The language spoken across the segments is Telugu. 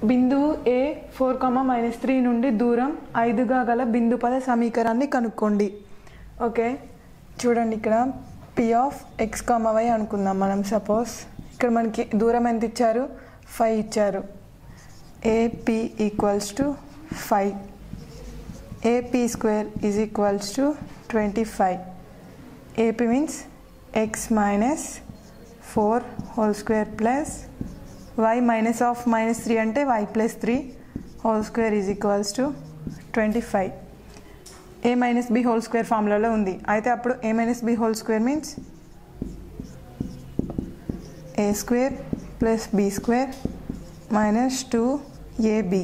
బిందువు A four comma minus three నుండి దూరం ఐదుగా గల బిందు పద సమీకరణాన్ని కనుక్కోండి ఓకే చూడండి ఇక్కడ P of X comma Y అనుకుందాం మనం సపోజ్ ఇక్కడ మనకి దూరం ఎంత ఇచ్చారు ఫైవ్ ఇచ్చారు AP equals to five AP square is equals to twenty five AP means X minus four whole square plus Y minus of minus three అంటే Y plus three whole square is equals to twenty five A minus B whole square ఫార్ములాలో ఉంది అయితే అప్పుడు A minus B whole square means A square plus B square minus two AB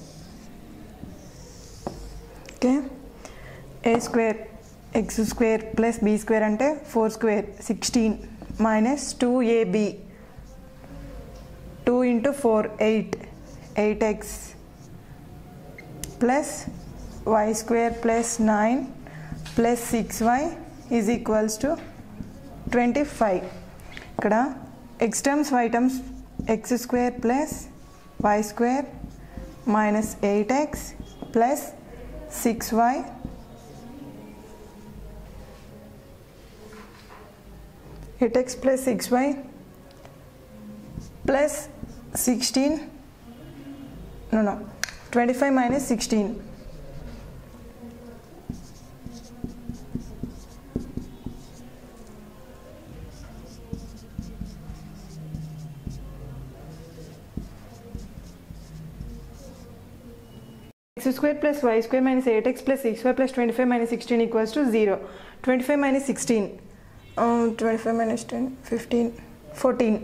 okay A square X square plus B square అంటే four square sixteen minus two AB two into four eight eight X plus Y square plus nine plus six Y is equals to twenty five ఇక్కడ X terms Y terms X square plus Y square minus eight X plus six Y eight X plus six Y plus sixteen no no twenty five minus sixteen x square plus y square minus 8x plus 6y plus 25 minus 16 equals to 0. 25 minus 16. Um, 25 minus 10, 15, 14.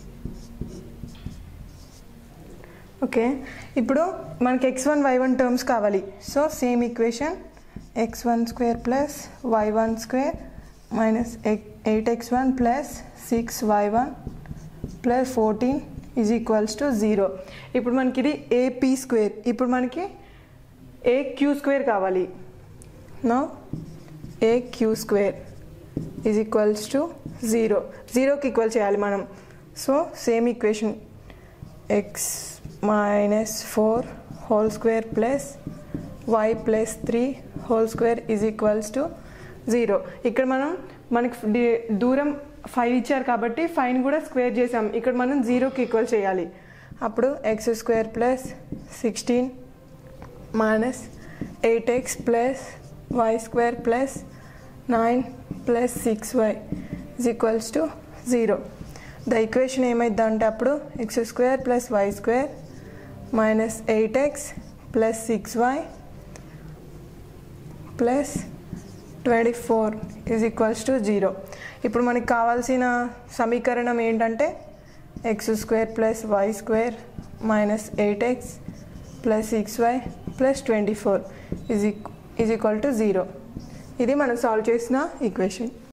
Okay ఇప్పుడు మనకి X one Y one terms కావాలి so same equation X one square plus Y one square minus eight X one plus six Y one plus fourteen is equals to zero ఇప్పుడు మనకి ఇది ఏపీ స్క్వేర్ ఇప్పుడు మనకి ఏ క్యూ స్క్వేర్ కావాలి no A Q square is equals to zero జీరోకి ఈక్వల్ చేయాలి మనం so same equation X minus four whole square plus why plus three whole square is equals to zero ఇక్కడ మనం మనకి డి- దూరం ఫైవ్ ఇచ్చారు కాబట్టి ఫైవ్ని కూడా స్క్వేర్ చేసాం ఇక్కడ మనం జీరోకి ఈక్వల్ చేయాలి అప్పుడు X square plus sixteen minus eight X plus Y square plus nine plus six Y is equals to zero the equation ఏమైందంటే అప్పుడు X square plus Y square minus eight X plus six Y plus twenty four is equals to zero ఇప్పుడు మనకి కావాల్సిన సమీకరణం ఏంటంటే X square plus Y square minus eight X plus six Y plus twenty four is is equal to zero ఇది మనం సాల్వ్ చేసిన ఈక్వేషన్